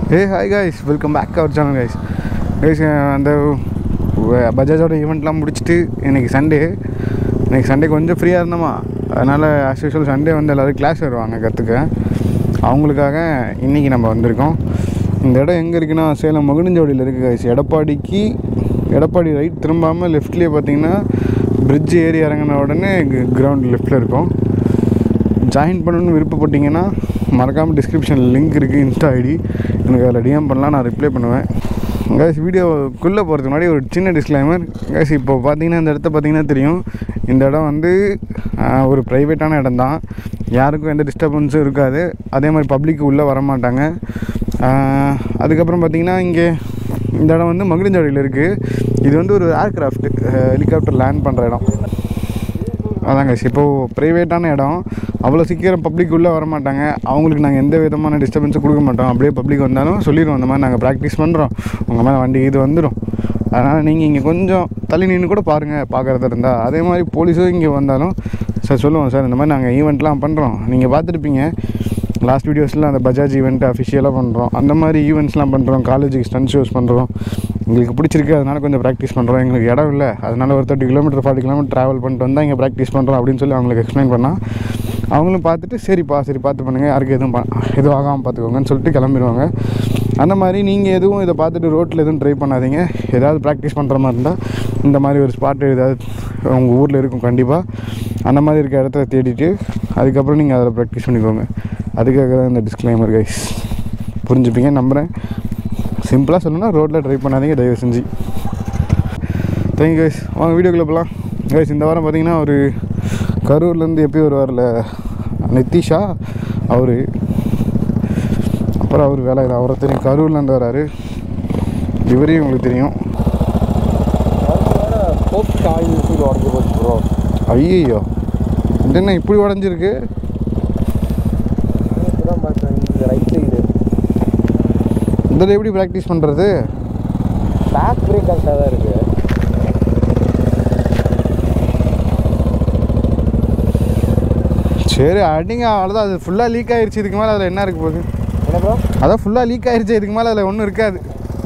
A hi guys welcome back our channel guys guys அந்த வ- பஜாஜோட ஈவெண்ட்லாம் முடிச்சுட்டு இன்றைக்கி சண்டே இன்றைக்கி சண்டே கொஞ்சம் ஃப்ரீயாக இருந்தோமா அதனால் ஆஸ் யூஷுவல் சண்டே வந்து எல்லோரும் கிளாஸ் வருவாங்க கற்றுக்க அவங்களுக்காக இன்றைக்கி நம்ம வந்திருக்கோம் இந்த இடம் எங்கே இருக்குன்னா சேலம் மகுடஞ்சோடியில் இருக்குது கைஸ் எடப்பாடிக்கு எடப்பாடி ரைட் திரும்பாமல் லெஃப்ட்லேயே பார்த்தீங்கன்னா பிரிட்ஜ் ஏறி இறங்கின உடனே கிரவுண்ட் லெஃப்ட்டில் இருக்கும் ஜாயின் பண்ணணும்னு விருப்பப்பட்டீங்கன்னா மறக்காமல் டிஸ்கிரிப்ஷனில் லிங்க் இருக்குது இன்ஸ்டா ஐடி எனக்கு அதில் டிஎம் பண்ணலாம் நான் ரிப்ளை பண்ணுவேன் கேஸ் வீடியோக்குள்ளே போகிறதுக்கு முன்னாடி ஒரு சின்ன டிஸ்க்ளைமர் கேஸ் இப்போ பார்த்தீங்கன்னா இந்த இடத்த பார்த்தீங்கன்னா தெரியும் இந்த இடம் வந்து ஆஹ், ஒரு ப்ரைவேட்டான இடம் தான் யாருக்கும் எந்த டிஸ்டர்பன்ஸும் இருக்காது அதே மாதிரி பப்ளிக் உள்ளே வரமாட்டாங்க ஆஹ், அதுக்கப்புறம் பார்த்தீங்கன்னா இங்கே இந்த இடம் வந்து மகுடஞ்சாவடியில் இருக்குது இது வந்து ஒரு ஏர்க்ராஃப்ட் ஹெலிகாப்டர் லேண்ட் பண்ணுற இடம் அதாங்க இப்போது ப்ரைவேட்டான இடம் அவ்வளோ சீக்கிரம் பப்ளிக் உள்ளே வர மாட்டாங்க அவங்களுக்கு நாங்கள் எந்த விதமான டிஸ்டர்பன்ஸும் கொடுக்க மாட்டோம் அப்படியே பப்ளிக் வந்தாலும் சொல்லிடுவோம் அந்த மாதிரி நாங்கள் ப்ராக்டிஸ் பண்ணுறோம் உங்கள் மேலே வண்டி இது வந்துடும் அதனால் நீங்கள் இங்கே கொஞ்சம் தள்ளி நின்று கூட பாருங்கள் பார்க்குறதா இருந்தால் அதே மாதிரி போலீஸும் இங்கே வந்தாலும் சார் சொல்லுவோம் சார் இந்த மாதிரி நாங்கள் ஈவெண்ட்லாம் பண்ணுறோம் நீங்கள் பார்த்துருப்பீங்க லாஸ்ட் வீடியோஸில் அந்த பஜாஜ் ஈவெண்ட் அஃபிஷியலாக பண்ணுறோம் அந்த மாதிரி ஈவெண்ட்ஸ்லாம் பண்ணுறோம் காலேஜுக்கு ஸ்டன் ஷோஸ் பண்ணுறோம் எங்களுக்கு பிடிச்சிருக்கு அதனால கொஞ்சம் ப்ராக்டிஸ் பண்ணுறோம் எங்களுக்கு இடம் இல்லை அதனால ஒரு thirty kilometre forty kilometre travel பண்ணிட்டு வந்தால் இங்கே ப்ராக்டிஸ் பண்ணுறோம் அப்படின்னு சொல்லி அவங்களுக்கு எக்ஸ்பிளைன் பண்ணால் அவங்களும் பார்த்துட்டு சரிப்பா சரி பார்த்து பண்ணுங்கள் யாருக்கு எதுவும் ப எதுவும் ஆகாமல் பார்த்துக்கோங்கன்னு சொல்லிட்டு கிளம்பிடுவாங்க அந்த மாதிரி நீங்கள் எதுவும் இதை பார்த்துட்டு ரோட்டில் எதுவும் ட்ரை பண்ணாதீங்க ஏதாவது ப்ராக்டிஸ் பண்ணுற மாதிரி இருந்தால் இந்த மாதிரி ஒரு ஸ்பாட் ஏதாவது உங்கள் ஊரில் இருக்கும் கண்டிப்பாக அந்த மாதிரி இருக்க இடத்த தேடிட்டு அதுக்கப்புறம் நீங்கள் அதில் ப்ராக்டிஸ் பண்ணிக்கோங்க அதுக்காக தான் இந்த டிஸ்க்ளைமர் கைஸ் புரிஞ்சுப்பீங்க நம்புகிறேன் சிம்பிளாக சொல்லணும்னா ரோட்டில் ட்ரை பண்ணாதீங்க தயவு செஞ்சு தேங்க்யூ கைஸ் வாங்க வீடியோக்குள்ளே போகலாம் கைஸ் இந்த வாரம் பார்த்தீங்கன்னா ஒரு கரூர்லேருந்து எப்பயும் வருவார்ல நித்திஷா அவர் அப்புறம் அவர் வேலை அவரை தெரியும் கரூர்லேருந்து வராரு இவரையும் உங்களுக்கு தெரியும் போக் காய் சீல் உடஞ்சி போச்சு ப்ரோ ஐயோ இது என்ன இப்படி உடஞ்சிருக்கு இப்பதான் பார்த்தேன் இந்த ரைட் சைடு இதில் எப்படி ப்ராக்டிஸ் பண்ணுறது பேக் பிரேக் கரெக்டாக தான் இருக்கு சரி அடிங்க அவ்வளோதான் அது ஃபுல்லாக லீக் ஆயிருச்சு இதுக்கு மேலே அதில் என்ன இருக்க போகுது என்ன ப்ரோ அதான் ஃபுல்லாக லீக் ஆயிருச்சு இதுக்கு மேலே அதில் ஒன்றும் இருக்காது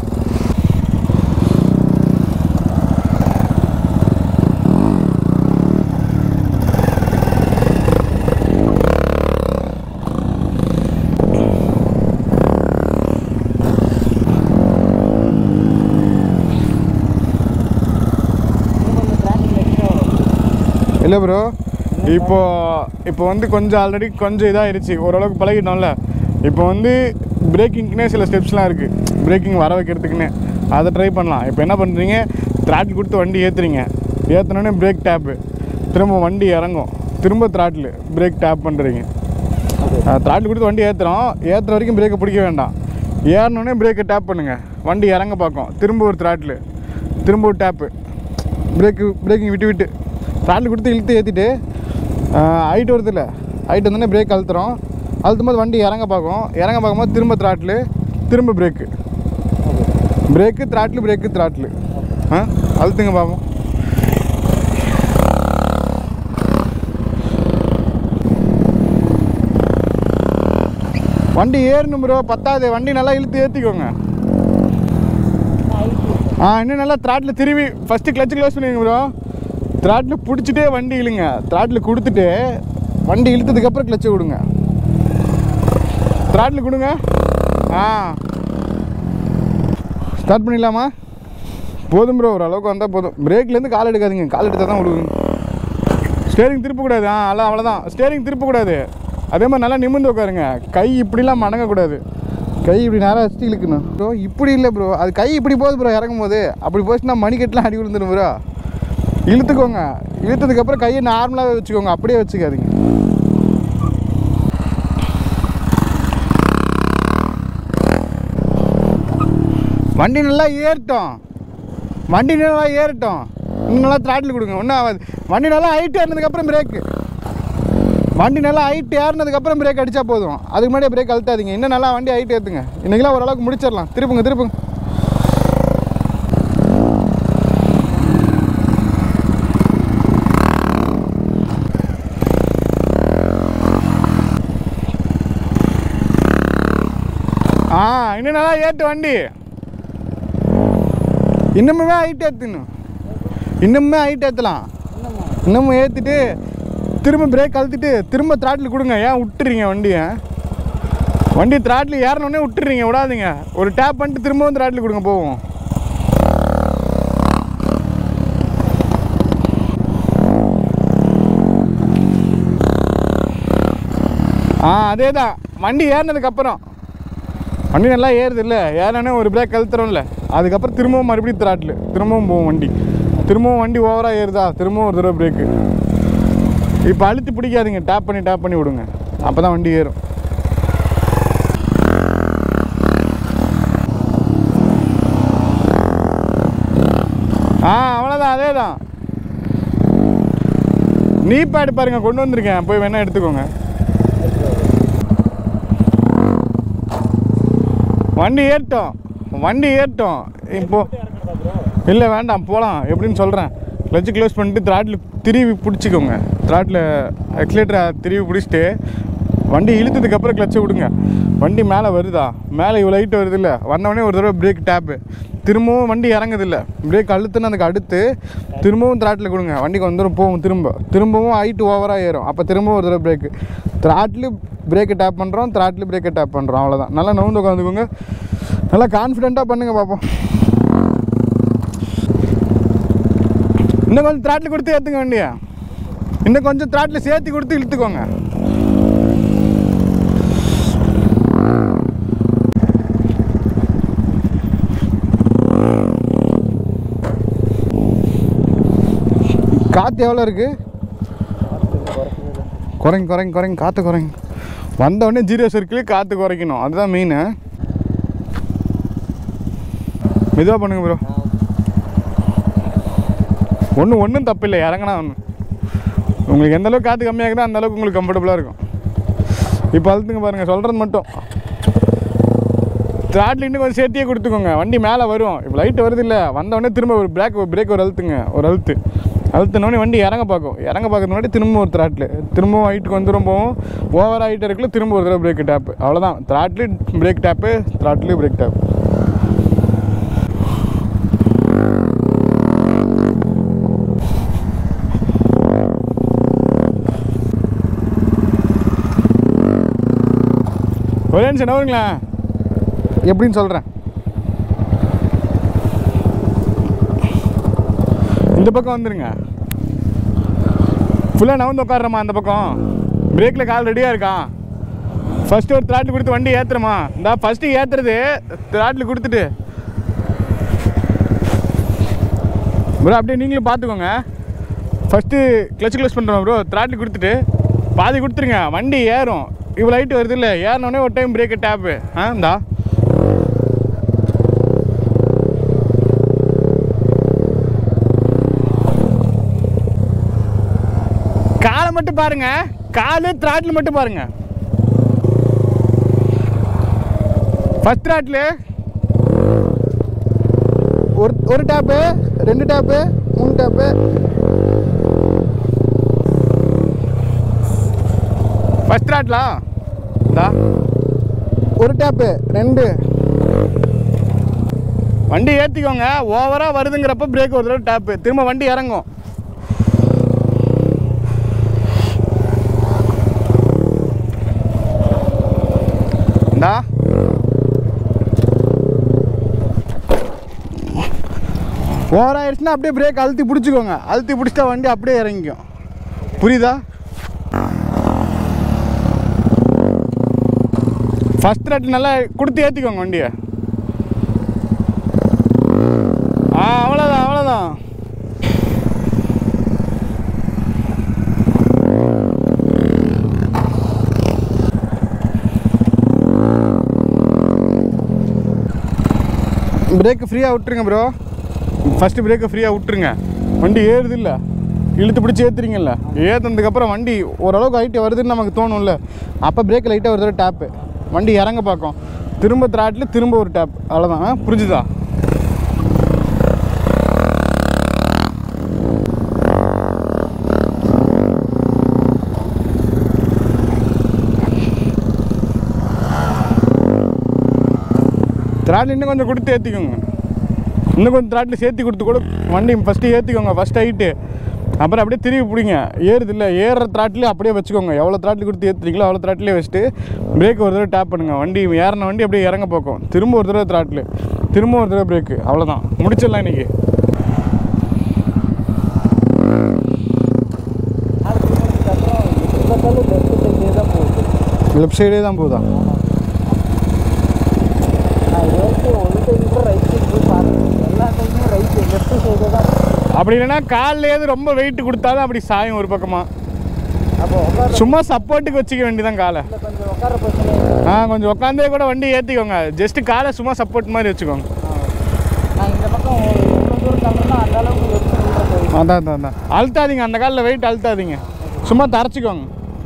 இல்லை ப்ரோ இப்போ இப்போ வந்து கொஞ்சம் ஆல்ரெடி கொஞ்சம் இதாகிருச்சு ஓரளவுக்கு பழகிட்டோம்ல இப்போ வந்து பிரேக்கிங்க்குனே சில ஸ்டெப்ஸ்லாம் இருக்குது பிரேக்கிங் வர வைக்கிறதுக்குன்னு அதை ட்ரை பண்ணலாம் இப்போ என்ன பண்ணுறீங்க த்ராட்டில் கொடுத்து வண்டி ஏற்றுறீங்க ஏற்றினோடனே பிரேக் டேப்பு திரும்ப வண்டி இறங்கும் திரும்ப த்ராட்டில் பிரேக் டேப் பண்ணுறீங்க த்ராட்டில் கொடுத்து வண்டி ஏற்றுறோம் ஏற்றுற வரைக்கும் பிரேக்கை பிடிக்க வேண்டாம் ஏறினோடனே பிரேக்கை டேப் பண்ணுங்கள் வண்டி இறங்க பார்க்கும் திரும்ப ஒரு த்ராட்டில் திரும்ப ஒரு டேப்பு பிரேக்கு பிரேக்கிங் விட்டு விட்டு த்ராட்டில் கொடுத்து இழுத்து ஏற்றிட்டு ஹைட் வருதுல்ல ஹைட் வந்தோடனே பிரேக் அழுத்துறோம் அழுத்தும் போது வண்டி இறங்க பார்க்கும் இறங்க பார்க்கும்போது திரும்ப த்ராட்டில் திரும்ப brake brake throttle brake throttle ஆ அழுத்துங்க பார்ப்போம் வண்டி ஏறணும் ப்ரோ பத்தாது வண்டி நல்லா இழுத்து ஏற்றிக்கோங்க ஆ இன்னும் நல்லா த்ராட்டில் திரும்பி ஃபஸ்ட்டு கிளச்சு க்ளோஸ் பண்ணிடுங்க ப்ரோ த்ராட்டில் பிடிச்சிட்டே வண்டி இழுங்க த்ராட்டில் கொடுத்துட்டு வண்டி இழுத்ததுக்கப்புறம் கிளச்சை விடுங்க த்ராட்டில் கொடுங்க ஆ ஸ்டார்ட் பண்ணிடலாமா போதும் ப்ரோ ஒரு அளவுக்கு வந்தால் போதும் பிரேக்லேருந்து கால் எடுக்காதீங்க கால் எடுத்தால் தான் விடுவீங்க ஸ்டேரிங் திருப்பக்கூடாது ஆ அதான் அவ்வளோதான் ஸ்டேரிங் திருப்பக்கூடாது அதே மாதிரி நல்லா நிமிர்ந்து உட்காருங்க கை இப்படிலாம் மடங்கக்கூடாது கை இப்படி நேராக வச்சுட்டு இழுக்கணும் ப்ரோ இப்படி இல்லை ப்ரோ அது கை இப்படி போகுது ப்ரோ இறங்கும் போது அப்படி போச்சுன்னா மணிக்கட்டுலாம் அடி விழுந்துடும் ப்ரோ இழுத்துக்கோங்க இழுத்ததுக்கப்புறம் கையை நார்மலாகவே வச்சுக்கோங்க அப்படியே வச்சுக்காதீங்க வண்டி நல்லா ஏறட்டும் வண்டி நல்லா ஏறட்டும் இன்னும் நல்லா த்ராட்டில் கொடுங்க ஒன்றும் ஆகாது வண்டி நல்லா ஹைட் ஏறினதுக்கப்புறம் பிரேக்கு வண்டி நல்லா ஹைட் ஏறினதுக்கப்புறம் பிரேக் அடித்தா போதும் அதுக்கு முன்னாடியே பிரேக் அழுத்தாதீங்க இன்னும் நல்லா வண்டி ஹைட் ஏற்றுங்க இன்றைக்கெல்லாம் ஓரளவுக்கு முடிச்சிடலாம் திருப்புங்க திருப்புங்க ஆ இன்னும் நல்லா ஏற்று வண்டி இன்னமுமே ஹைட் ஏற்றணும் இன்னுமே ஹைட் ஏற்றலாம் இன்னமும் ஏற்றிட்டு திரும்ப பிரேக் கழுத்திட்டு திரும்ப த்ராட்டில் கொடுங்க ஏன் விட்டுறீங்க வண்டியை வண்டி த்ராட்டில் ஏறணுன்னே விட்டுறீங்க விடாதீங்க ஒரு டேப் பண்ணிட்டு திரும்பவும் த்ராட்டில் கொடுங்க போவோம் ஆ அதே தான் வண்டி ஏறினதுக்கப்புறம் வண்டி நல்லா ஏறுது இல்லை ஏறினே ஒரு பிரேக் கழுத்துறோம்ல அதுக்கப்புறம் திரும்பவும் மறுபடியும் த்ராட்டில் திரும்பவும் போகும் வண்டி திரும்பவும் வண்டி ஓவராக ஏறுதா திரும்பவும் ஒரு தடவை பிரேக்கு இப்போ அழுத்தி பிடிக்காதீங்க டேப் பண்ணி டேப் பண்ணி விடுங்க அப்போ தான் வண்டி ஏறும் ஆ அவ்வளோதான் அதே தான் நீ பேடு பாருங்க கொண்டு வந்திருக்கேன் போய் வேணா எடுத்துக்கோங்க வண்டி ஏறட்டும் வண்டி ஏறட்டும் இப்போ இல்லை வேண்டாம் போகலாம் எப்படின்னு சொல்கிறேன் கிளச்சு க்ளோஸ் பண்ணிட்டு த்ராட்டில் திருவி பிடிச்சிக்கோங்க த்ராட்டில் எக்ஸலேட்டரை திருவி பிடிச்சிட்டு வண்டி இழுத்ததுக்கப்புறம் கிளச்சை விடுங்க வண்டி மேலே வருதா மேலே இவ்வளோ ஹைட் வருது இல்லை வந்தவொடனே ஒரு தடவை பிரேக் டேப்பு திரும்பவும் வண்டி இறங்குது இல்லை பிரேக் அழுத்துன்னு அதுக்கு அடுத்து திரும்பவும் த்ராட்டில் கொடுங்க வண்டிக்கு வந்துடும் போகும் திரும்ப திரும்பவும் ஹைட்டு ஓவராக ஏறும் அப்போ திரும்பவும் ஒரு தடவை பிரேக்கு த்ராட்லு பிரேக்கை டேப் பண்ணுறோம் த்ராட்லு பிரேக்கை டேப் பண்ணுறோம் அவ்வளோதான் நல்லா நவுந்து உட்காந்துக்கோங்க நல்லா கான்ஃபிடென்ட்டாக பண்ணுங்கள் பார்ப்போம் இன்னும் கொஞ்சம் த்ராட்டில் கொடுத்து ஏற்றுங்க வண்டியை இன்னும் கொஞ்சம் த்ராட்டில் சேர்த்து கொடுத்து இழுத்துக்கோங்க காற்று எவ்வளோ இருக்குது குறைங்க குறைங்க குறைங்க காற்று குறைங்க வந்த உடனே ஜீரோ சர்க்கிள் காற்று குறைக்கணும் அதுதான் மெயின் மெதுவாக பண்ணுங்க ப்ரோ ஒன்றும் ஒன்றும் தப்பு இல்லை இறங்கினா ஒன்று உங்களுக்கு எந்த அளவுக்கு காற்று கம்மியாகுதோ அந்த அளவுக்கு உங்களுக்கு கம்ஃபர்டபுளாக இருக்கும் இப்போ அழுத்துங்க பாருங்கள் சொல்கிறது மட்டும் த்ராட்டில் இன்னும் கொஞ்சம் சேர்த்தியே கொடுத்துக்கோங்க வண்டி மேலே வரும் இப்போ லைட் வருது இல்லை வந்தவொடனே திரும்ப ஒரு பிரேக் பிரேக் ஒரு அழுத்துங்க ஒரு அழுத்து அழுத்தினோடனே வண்டி இறங்க பார்க்கும் இறங்க பார்க்கறது முன்னாடி திரும்ப ஒரு த்ராட்டில் திரும்பவும் ஹைட்டுக்கு வந்துடும் போவோம் ஓவர் ஹைட் இருக்குல்ல திரும்ப ஒரு தடவை பிரேக் டேப்பு அவ்வளோதான் throttle brake tap throttle brake tap ஒரே நிமிஷம் நவருங்களேன் எப்படின்னு சொல்கிறேன் இந்த பக்கம் வந்துருங்க ஃபுல்லாக நவந்து உட்காடுறமா அந்த பக்கம் பிரேக்கில் கால் ரெடியாக இருக்கா ஃபஸ்ட்டு ஒரு த்ராட்டில் கொடுத்து வண்டி ஏற்றுறமா இந்த ஃபஸ்ட்டு ஏற்றுறது த்ராட்டில் கொடுத்துட்டு ப்ரோ அப்படியே நீங்களும் பார்த்துக்கோங்க ஃபஸ்ட்டு கிளச் க்ளோஸ் பண்ணுறோம் ப்ரோ த்ராட்டில் கொடுத்துட்டு பாதி கொடுத்துருங்க வண்டி ஏறும் இவ்வளோ ஹைட்டு வருது இல்லை ஏறினோடனே ஒரு டைம் பிரேக்கு டேப்பு ஆ இந்தா காலை மட்டும் பாருங்க காலு த்ராட்டில் மட்டும் பாருங்க ஃபஸ்ட் த்ராட்டில் ஒரு ஒரு டேப்பு ரெண்டு டேப்பு மூணு டேப்பு ஃபஸ்ட் த்ராட்லா இந்தா ஒரு டேப்பு ரெண்டு வண்டி ஏற்றிக்கோங்க ஓவராக வருதுங்கிறப்ப பிரேக் ஒரு தடவை டேப்பு திரும்ப வண்டி இறங்கும் இந்தா ஓவர் ஆயிடுச்சுன்னா அப்படியே பிரேக் அழுத்தி பிடிச்சிக்கோங்க அழுத்தி பிடிச்சிட்டா வண்டி அப்படியே இறங்கிக்கும் புரியுதா ஃபஸ்ட் ரேட் நல்லா கொடுத்து ஏற்றிக்கோங்க வண்டியை ஆ அவ்வளோதான் அவ்வளோதான் பிரேக்கு ஃப்ரீயாக விட்டுருங்க ப்ரோ ஃபஸ்ட்டு பிரேக்கை ஃப்ரீயாக விட்டுருங்க வண்டி ஏறுது இல்லை இழுத்து பிடிச்சி ஏற்றுறீங்கல்ல ஏற்றுனதுக்கப்புறம் வண்டி ஓரளவுக்கு ஹைட்டு வருதுன்னு நமக்கு தோணும்ல அப்போ பிரேக் லைட்டாக ஒரு தடவை டேப்பு வண்டி இறங்க பார்க்கும் திரும்ப த்ராட்டில் திரும்ப ஒரு டேப் அவ்வளோதான் ஆ, புரிஞ்சுதா த்ராட்டில் இன்னும் கொஞ்சம் கொடுத்து ஏற்றிக்கோங்க இன்னும் கொஞ்சம் த்ராட்டில் சேர்த்து கொடுத்து கூட வண்டி ஃபஸ்ட்டு ஏற்றிக்கோங்க ஃபஸ்ட் ஹைட்டு அப்புறம் அப்படியே திருப்பி பிடிங்க ஏறுது இல்லை ஏறுற த்ராட்லேயே அப்படியே வச்சுக்கோங்க எவ்வளோ த்ராட்டில் கொடுத்து ஏற்றுறீங்களோ அவ்வளோ த்ராட்டிலே வச்சுட்டு பிரேக் ஒரு தடவை டேப் பண்ணுங்கள் வண்டி ஏறின வண்டி அப்படியே இறங்க போக்கும் திரும்ப ஒரு தடவை த்ராட்டில் திரும்ப ஒரு தடவை பிரேக்கு அவ்வளோதான் முடிச்சிடலாம் இன்றைக்கி அதுக்கப்புறம் எப்படி பார்த்தாலும் லெஃப்ட் சைடே தான் போகுது லெஃப்ட் சைடே தான் போகுதா நான் இது வரைக்கும் ஒரு டைம் கூட ரைட் சைடு போய் பார்த்தேன் எல்லா டைமும் ரைட் லெஃப்ட் சைடு தான் அப்படி இல்லைன்னா கால்லேயே ரொம்ப வெயிட் கொடுத்தாலும் அப்படி சாயும் ஒரு பக்கமாக அப்போ உட்கார சும்மா சப்போர்ட்டுக்கு வச்சுக்க வேண்டியதான் காலை கொஞ்சம் உட்கார பிரச்சனை ஆ கொஞ்சம் உட்காந்தே கூட வண்டி ஏற்றிக்கோங்க ஜஸ்ட்டு காலை சும்மா சப்போர்ட் மாதிரி வச்சுக்கோங்க நான் இந்த பக்கம் எவ்வளோ தூரம் தள்ளுறேன்னா அந்த அளவுக்கு லெஃப்ட் சைடில் போய் அதான் அதான் அதான் அழுத்தாதீங்க அந்த காலில் வெயிட் அழுத்தாதீங்க சும்மா தரைச்சிக்கோங்க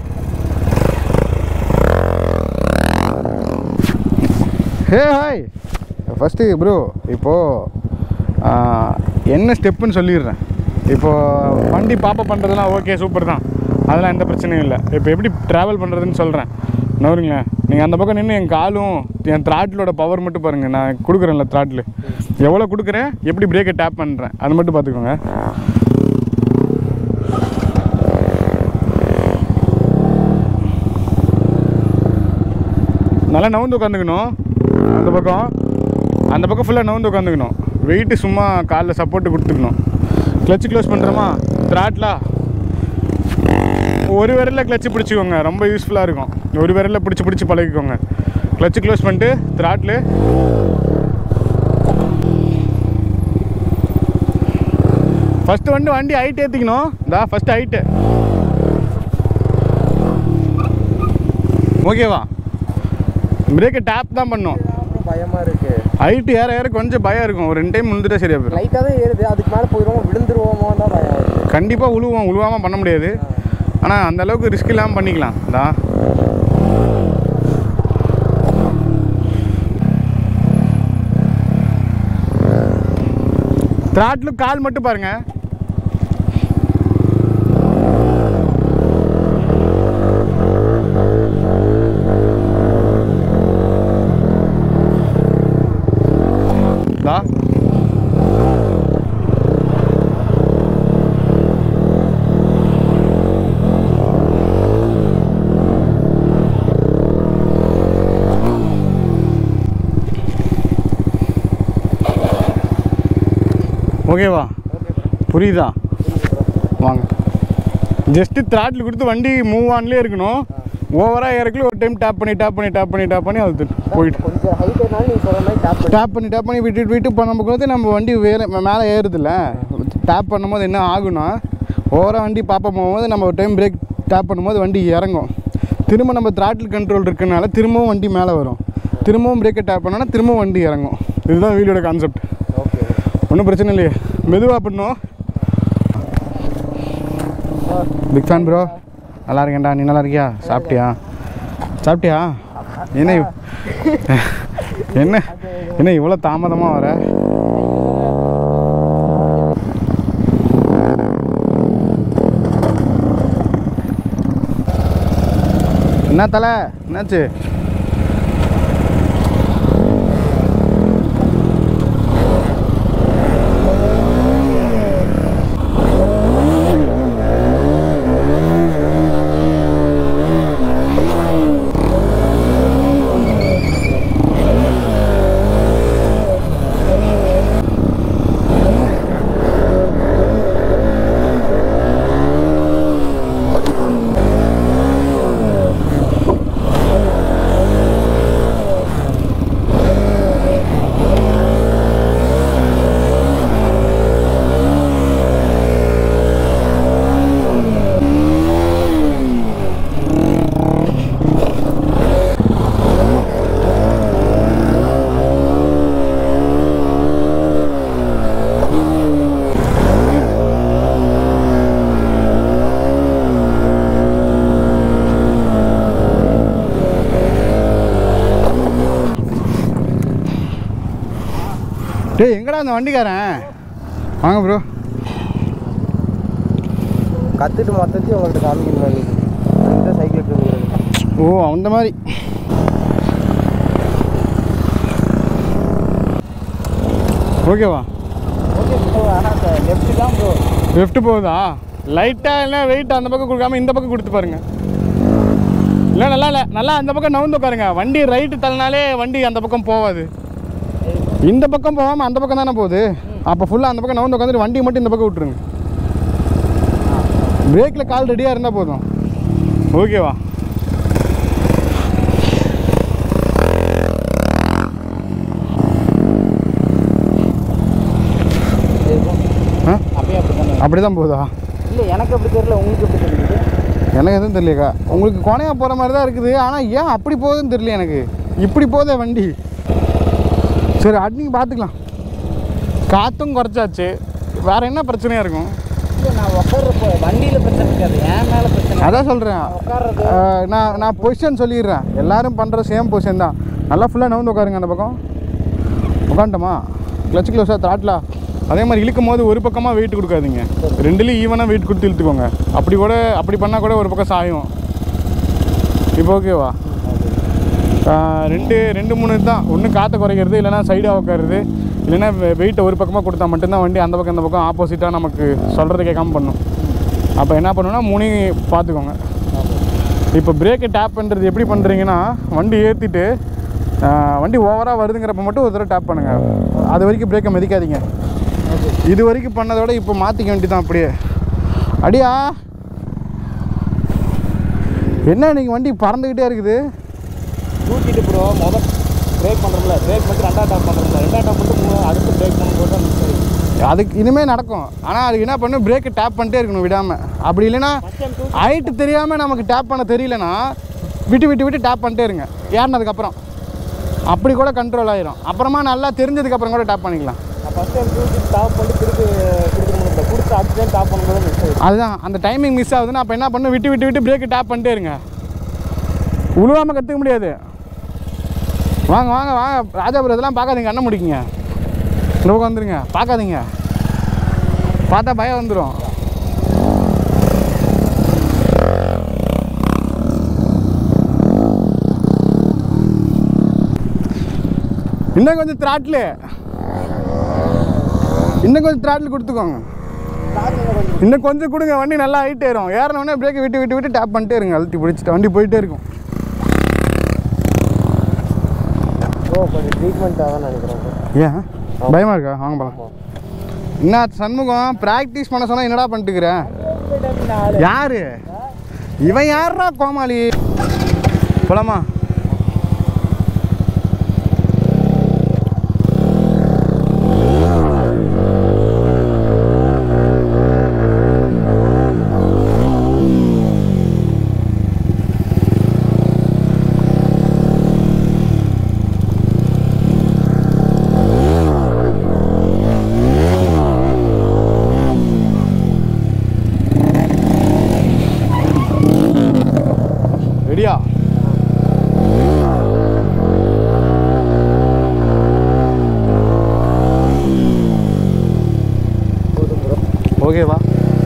ஹே ஹாய் ஃபஸ்ட்டு ப்ரோ இப்போது என்ன ஸ்டெப்புன்னு சொல்லிடுறேன் இப்போது வண்டி பாப்பா பண்ணுறதுலாம் ஓகே சூப்பர் தான் அதெல்லாம் எந்த பிரச்சனையும் இல்லை இப்போ எப்படி ட்ராவல் பண்ணுறதுன்னு சொல்கிறேன் நவருங்களேன் நீங்கள் அந்த பக்கம் நின்று என் காலும் என் த்ராட்டிலோட பவர் மட்டும் பாருங்கள் நான் கொடுக்குறேன்ல த்ராட்டில் எவ்வளோ கொடுக்குறேன் எப்படி பிரேக்கை டேப் பண்ணுறேன் அது மட்டும் பார்த்துக்கோங்க நல்லா நவுந்து உட்காந்துக்கணும் அந்த பக்கம் அந்த பக்கம் ஃபுல்லாக நவுந்து உட்காந்துக்கணும் வெயிட்டு சும்மா காலில் சப்போர்ட்டு கொடுத்துக்கணும் கிளச்சு க்ளோஸ் பண்ணுறோமா த்ராட்லா ஒரு விரலில் கிளச்சு பிடிச்சிக்கோங்க ரொம்ப யூஸ்ஃபுல்லாக இருக்கும் ஒரு விரலில் பிடிச்சி பிடிச்சி பழகிக்கோங்க கிளச்சு க்ளோஸ் பண்ணிட்டு த்ராட்லு ஃபஸ்ட்டு வந்து வண்டி ஹைட் ஏற்றிக்கணும் தா ஃபஸ்ட்டு ஹைட்டு ஓகேவா பிரேக்கை டேப் தான் பண்ணும் அப்புறம் பயமாக இருக்கு ஹைட்டு ஏற ஏற கொஞ்சம் பயம் இருக்கும் ஒரு ரெண்டு டைம் முந்துட்டா சரியா போயிடும் லைட்டாக தான் ஏறுது அதுக்கு மேலே போயிடுவோம் விழுந்துருவோமோ தான் பயம் இருக்கு கண்டிப்பாக உழுவோம் உழுவாமல் பண்ண முடியாது ஆனால் அந்த அளவுக்கு ரிஸ்க் இல்லாமல் பண்ணிக்கலாம் தா த்ராட்டில் கால் மட்டும் பாருங்க தா ஓகேவா புரியுதா வாங்க ஜஸ்ட்டு த்ராட்டில் கொடுத்து வண்டி மூவ் ஆன்லேயே இருக்கணும் ஓவராக இறக்கல ஒரு டைம் டேப் பண்ணி டேப் பண்ணி டேப் பண்ணி டேப் பண்ணி அது போயிட்டு கொஞ்சம் ஹைட் என்னாலும் நீ சொல்கிற மாதிரி டேப் பண்ணி டேப் பண்ணி டேப் பண்ணி விட்டு விட்டு பண்ணும்போது நம்ம வண்டி வேற மேலே ஏறுதுல்ல டேப் பண்ணும்போது என்ன ஆகும்னா ஓவராக வண்டி பாப்பா போகும்போது நம்ம ஒரு டைம் பிரேக் டேப் பண்ணும்போது வண்டி இறங்கும் திரும்ப நம்ம த்ராட்டில் கண்ட்ரோல் இருக்கனால திரும்பவும் வண்டி மேலே வரும் திரும்பவும் பிரேக்கை டேப் பண்ணோன்னா திரும்பவும் வண்டி இறங்கும் இதுதான் வீடியோட கான்செப்ட் ஓகே ஒன்றும் பிரச்சனை இல்லையே மெதுவாக பண்ணும் பிக் ஃபேன் ப்ரோ நல்லா இருக்கேன்டா நீ நல்லா இருக்கியா சாப்பிட்டியா சாப்பிட்டியா என்ன இவ்- என்ன என்ன இவ்வளோ தாமதமாக வர என்ன தலை என்னாச்சு டேய் எங்கடா அந்த வண்டிக்காரன் வாங்க ப்ரோ கற்றுட்டு மொத்தத்தையும் உங்கள்கிட்ட காமிக்கணும் நீ இந்த சைக்கிள் எடுத்துக்கிறது ஓ அந்த மாதிரி ஓகேவா ஓகே ப்ரோ ஆனால் அந்த லெஃப்ட் தான் ப்ரோ லெஃப்ட் போகுதா லைட்டாக இல்லை வெயிட் அந்த பக்கம் கொடுக்காம இந்த பக்கம் கொடுத்து பாருங்க இல்லை நல்லா இல்லை நல்லா அந்த பக்கம் நவுந்து உட்காருங்க வண்டி ரைட்டு தள்ளினாலே வண்டி அந்த பக்கம் போகாது இந்த பக்கம் போகாமல் அந்த பக்கம் தானே போகுது அப்போ ஃபுல்லாக அந்த பக்கம் நவுந்து உட்காந்துட்டு வண்டியை மட்டும் இந்த பக்கம் விட்டுருங்க பிரேக்கில் கால் ரெடியாக இருந்தால் போதும் ஓகேவா ஆ அப்படியே அப்படி தானே அப்படி தான் போகுதா இல்லை எனக்கு அப்படி தெரியல உங்களுக்கு எப்படி தெரியுது எனக்கு எதுவும் தெரியலக்கா உங்களுக்கு கொனையா போகிற மாதிரி தான் இருக்குது ஆனால் ஏன் அப்படி போகுதுன்னு தெரியல எனக்கு இப்படி போதே வண்டி சரி அட்னிக்கு பார்த்துக்கலாம் காற்றும் குறைச்சாச்சு வேற என்ன பிரச்சனையாக இருக்கும் இல்லை நான் உட்கார்றப்போ வண்டியில் பிரச்சனை இருக்காது என் மேலே பிரச்சனை அதான் சொல்கிறேன் உட்கார்றது நான் நான் பொசிஷன் சொல்லிடுறேன் எல்லாரும் பண்ணுற சேம் பொசிஷன் தான் நல்லா ஃபுல்லாக நவுந்து உட்காருங்க அந்த பக்கம் உட்காந்துட்டோமா கிளச் க்ளோஸாக த்ராட்லா அதே மாதிரி இழுக்கும் போது ஒரு பக்கமாக வெயிட் கொடுக்காதீங்க ரெண்டுலேயும் ஈவனாக வெயிட் கொடுத்து இழுத்துக்கோங்க அப்படி கூட அப்படி பண்ணால் கூட ஒரு பக்கம் சாயும் இப்போ ஓகேவா ஆஹ் ரெண்டு ரெண்டு மூணு தான் ஒன்று காற்றை குறைக்கிறது இல்லைன்னா சைடாக உட்காருது இல்லைன்னா வெயிட்டை ஒரு பக்கமாக கொடுத்தா மட்டும்தான் வண்டி அந்த பக்கம் இந்த பக்கம் ஆப்போசிட்டாக நமக்கு சொல்கிறத கேட்காம பண்ணும் அப்போ என்ன பண்ணுன்னா மூணையும் பார்த்துக்கோங்க இப்போ பிரேக்கை டேப் பண்ணுறது எப்படி பண்ணுறீங்கன்னா வண்டி ஏற்றிட்டு வண்டி ஓவராக வருதுங்கிறப்ப மட்டும் ஒரு தடவை டேப் பண்ணுங்கள் அது வரைக்கும் பிரேக்கை மதிக்காதீங்க இது வரைக்கும் பண்ணதோட இப்போ மாற்றிக்க வேண்டியதான் அப்படியே அடியா என்ன நீங்கள் வண்டி பறந்துக்கிட்டே இருக்குது தூக்கிட்டு ப்ரோ முதல் பிரேக் பண்ணுறோம்ல பிரேக் பண்ணிட்டு ரெண்டாவது டாப் பண்ணுறோம்ல ரெண்டாவது டாப் பண்ணிட்டு மூணு அடுத்து பிரேக் பண்ணும்போது தான் மிஸ் ஆயிடுச்சு அதுக்கு இனிமேல் நடக்கும் ஆனால் அதுக்கு என்ன பண்ணணும் பிரேக்கை டேப் பண்ணிட்டே இருக்கணும் விடாமல் அப்படி இல்லைன்னா ஃபஸ்ட் டைம் தூக்கி ஹைட்டு தெரியாமல் நமக்கு டேப் பண்ண தெரியலனா விட்டு விட்டு விட்டு டேப் பண்ணிட்டே இருங்க ஏறினதுக்கப்புறம் அப்படி கூட கண்ட்ரோல் ஆயிரும் அப்புறமா நல்லா தெரிஞ்சதுக்கப்புறம் கூட டேப் பண்ணிக்கலாம் நான் ஃபஸ்ட் டைம் தூக்கி டாப் பண்ணிட்டு திருப்பி கொடுக்க முடியல கொடுத்து அடுத்த டைம் டாப் பண்ணும்போது மிஸ் ஆயிடுச்சு அதுதான் அந்த டைமிங் மிஸ் ஆகுதுன்னா அப்போ என்ன பண்ணணும் விட்டு விட்டு விட்டு பிரேக்கு டேப் பண்ணிட்டே இருங்க உழுவாமல் கற்றுக்க முடியாது வாங்க வாங்க வாங்க ராஜாபுரம் இதெல்லாம் பார்க்காதீங்க அண்ணன் முடிக்குங்க இந்த பக்கம் வந்துருங்க பார்க்காதீங்க பார்த்தா பயம் வந்துடும் இன்னும் கொஞ்சம் த்ராட்லு இன்னும் கொஞ்சம் த்ராட்லு கொடுத்துக்கோங்க ஸ்டார்டிங்கில் கொஞ்சம் இன்னும் கொஞ்சம் கொடுங்க வண்டி நல்லா ஹைட் ஏறும் ஏறினோடனே பிரேக்கை விட்டு விட்டு விட்டு டேப் பண்ணிட்டே இருங்க அழுத்தி பிடிச்சிட்டு வண்டி போயிட்டே இருக்கும் ஓ கொஞ்சம் ட்ரீட்மெண்ட் ஆகும்னு நினைக்கிறேன் bro. ஏன் பயமா இருக்கா வாங்க போலாம் என்ன சண்முகம் ப்ராக்டிஸ் பண்ண சொன்னா என்னடா பண்ணிட்டுக்கிற நாலு யாரு இவன் யாருடா கோமாளி போலாமா ரெடியா போதும் ப்ரோ ஓகேவா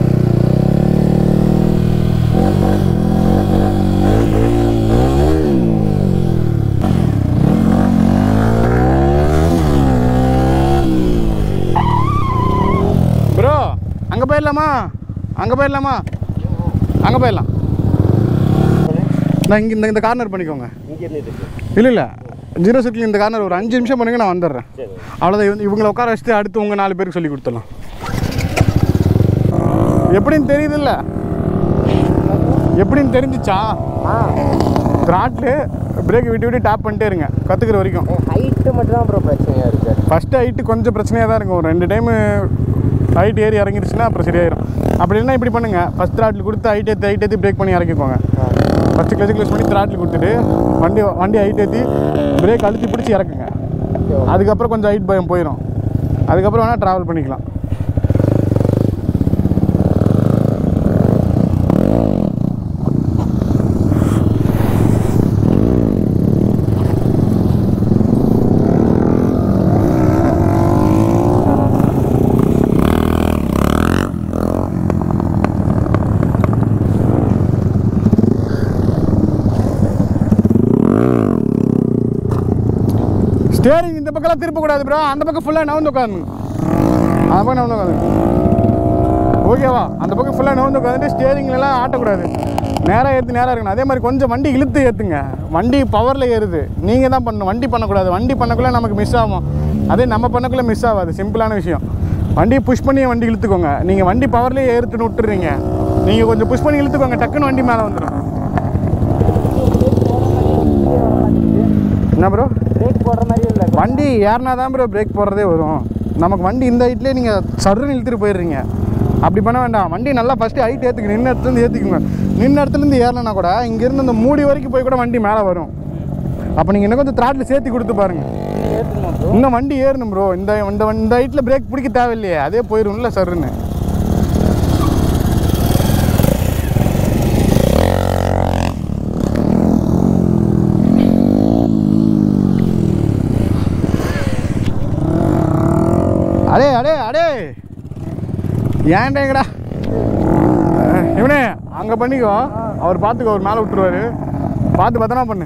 ப்ரோ அங்கே போயிடலாமா அங்கே போயிடலாமா அங்கே போயிடலாம் நான் இங்கே இந்த இந்த கார்னர் பண்ணிக்கோங்க இங்கே இருந்துட்டு இல்லை இல்லை ஜீரோ செட்டில் இந்த கார்னர் ஒரு அஞ்சு நிமிஷம் பண்ணுங்க நான் வந்துடுறேன் சரி அவ்வளோதான் இவங்க- இவங்களை உட்கார வச்சுட்டு அடுத்து உங்கள் நாலு பேருக்கு சொல்லி கொடுத்துடலாம் எப்படின்னு தெரியுதுல்ல எப்படின்னு தெரிஞ்சிச்சா ஆ த்ராட்லு பிரேக் விட்டு விட்டு டேப் பண்ணிட்டே இருங்க கற்றுக்கிற வரைக்கும் ஹைட்டு மட்டும் தான் ப்ரோ பிரச்சனையாக இருக்குது ஃபஸ்ட்டு ஹைட்டு கொஞ்சம் பிரச்சனையாக தான் இருக்கும் ஒரு ரெண்டு டைமு ஹைட் ஏறி இறங்கிருச்சுன்னா அப்புறம் சரியாயிரும் அப்படி இல்லைன்னா இப்படி பண்ணுங்கள் ஃபஸ்ட் த்ராட்டில் கொடுத்து ஹைட் ஏற்றி ஹைட் ஏற்றி பிரேக் பண்ணி இறக்கிக்கோங்க ஃபஸ்ட்டு கிளச்சு க்ளோஸ் பண்ணி த்ராட்டில் கொடுத்துட்டு வண்டி வண்டி ஹைட் ஏற்றி பிரேக் அழுத்தி பிடிச்சி இறக்குங்க அதுக்கப்புறம் கொஞ்சம் ஹைட் பயம் போயிடும் அதுக்கப்புறம் வேணால் ட்ராவல் பண்ணிக்கலாம் ஸ்டேரிங் இந்த பக்கம்லாம் திருப்பக்கூடாது ப்ரோ அந்த பக்கம் ஃபுல்லாக நவந்து உட்காந்து அந்த பக்கம் நவந்து உட்காந்து ஓகேவா அந்த பக்கம் ஃபுல்லாக நவந்து உட்காந்துட்டு ஸ்டேரிங்லலாம் ஆட்டக்கூடாது நேராக ஏற்றி நேராக இருக்கணும் அதே மாதிரி கொஞ்சம் வண்டி இழுத்து ஏற்றுங்க வண்டி பவரில் ஏறுது நீங்கள் தான் பண்ணணும் வண்டி பண்ணக்கூடாது வண்டி பண்ணக்குள்ளே நமக்கு மிஸ் ஆகும் அதே நம்ம பண்ணக்குள்ளே மிஸ் ஆகாது சிம்பிளான விஷயம் வண்டியை புஷ் பண்ணி வண்டி இழுத்துக்கோங்க நீங்கள் வண்டி பவர்லேயே ஏறுத்துன்னு விட்டுறீங்க நீங்கள் கொஞ்சம் புஷ் பண்ணி இழுத்துக்கோங்க டக்குன்னு வண்டி மேலே வந்துடும் என்ன ப்ரோ பிரேக் போடுற மாதிரி இல்லை வண்டி ஏறினா தான் ப்ரோ பிரேக் போடுறதே வரும் நமக்கு வண்டி இந்த ஹைட்லேயே நீங்கள் சர்ன்னு இழுத்துட்டு போயிடுறீங்க அப்படி பண்ண வேண்டாம் வண்டி நல்லா ஃபஸ்ட்டு ஹைட் ஏற்றுக்கு நின்ன இடத்துலேருந்து ஏற்றிக்குங்க நின்ன இடத்துலேருந்து ஏறலைன்னா கூட இங்கேருந்து அந்த மூடி வரைக்கும் போய் கூட வண்டி மேலே வரும் அப்போ நீங்கள் இன்னும் கொஞ்சம் த்ராட்டில் சேர்த்து கொடுத்து பாருங்கள் ஏற்றுமா ப்ரோ இன்னும் வண்டி ஏறணும் ப்ரோ இந்த இந்த இந்த ஹைட்டில் பிரேக் பிடிக்க தேவையில்லையே அதே போயிடும்ல சருன்னு அடே அடே அடே ஏன்டேங்கடா அஹ், இவனே அங்கே பண்ணிக்கோ அவர் பார்த்துக்கோ அவர் மேலே விட்டுருவாரு பார்த்து பத்திரமா பண்ணு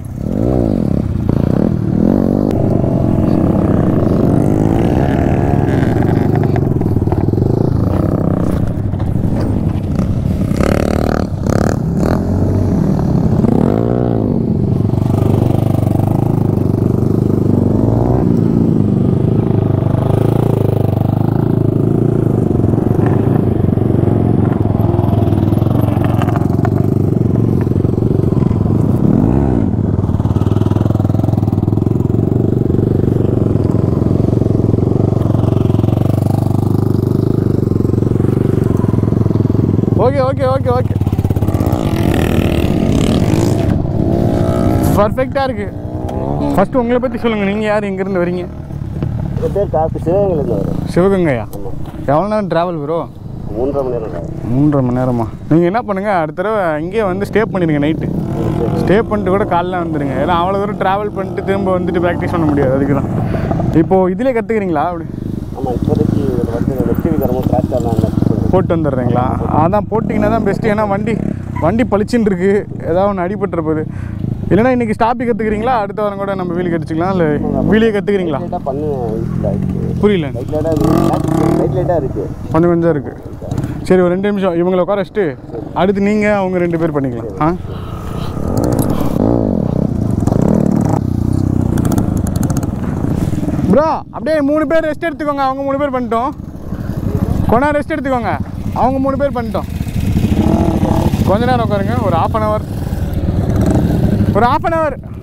ஓகே ஓகே ஓகே ஓகே பர்ஃபெக்டாக இருக்கு ஃபஸ்ட்டு உங்களை பற்றி சொல்லுங்கள் நீங்கள் யார் எங்கேருந்து வரீங்க என் பேர் காப்பு சிவகங்கையிலேருந்து வரும் சிவகங்கையா எவ்வளோ நேரம் ட்ராவல் ப்ரோ மூன்றரை மணி நேரம் ஆகும். மூன்றரை மணி நேரமா நீங்கள் என்ன பண்ணுங்கள் அடுத்த தடவை இங்கேயே வந்து ஸ்டே பண்ணிடுங்க நைட்டு ஸ்டே பண்ணிட்டு கூட காலைல வந்துடுங்க ஏன்னா அவ்வளோ தூரம் ட்ராவல் பண்ணிட்டு திரும்ப வந்துட்டு ப்ராக்டிஸ் பண்ண முடியாது அதுக்கு தான் இப்போது இதிலே கற்றுக்கிறீங்களா அப்படி ஆமாம் இப்போதைக்கு இதில் வந்து நெக்ஸ்ட் வீக் வரும்போது கிராஷ் ஆகலாம் போட்டு வந்துடுறீங்களா அதான் போட்டிங்கன்னா தான் பெஸ்ட்டு ஏன்னா வண்டி வண்டி பளிச்சுன்னு இருக்கு ஏதாவது ஒன்று அடிபட்டுற போகுது இல்லைன்னா இன்றைக்கி ஸ்டாப்பி கற்றுக்கிறீங்களா அடுத்த வாரம் கூட நம்ம வீலி கடிச்சிக்கலாம் இல்லை வீலியே கற்றுக்கிறீங்களா லைட்டாக பண்ணு யூஸ்ஃபுல்லாக இருக்குது புரியல லைட் லைட்டாக இருக்குது லைட் லைட்டாக இருக்குது கொஞ்சம் கொஞ்சம் இருக்குது சரி ஒரு ரெண்டு நிமிஷம் இவங்களை உட்கார வச்சுட்டு அடுத்து நீங்கள் அவங்க ரெண்டு பேர் பண்ணிக்கலாம் ஆ ப்ரோ அப்படியே மூணு பேர் ரெஸ்ட் எடுத்துக்கோங்க அவங்க மூணு பேர் பண்ணிட்டோம் கொண்டா ரெஸ்ட் எடுத்துக்கோங்க அவங்க மூணு பேர் பண்ணிட்டோம் கொஞ்ச நேரம் உட்காருங்க ஒரு ஆஃப் அன் ஹவர் ஒரு ஆஃப் அன் ஹவர்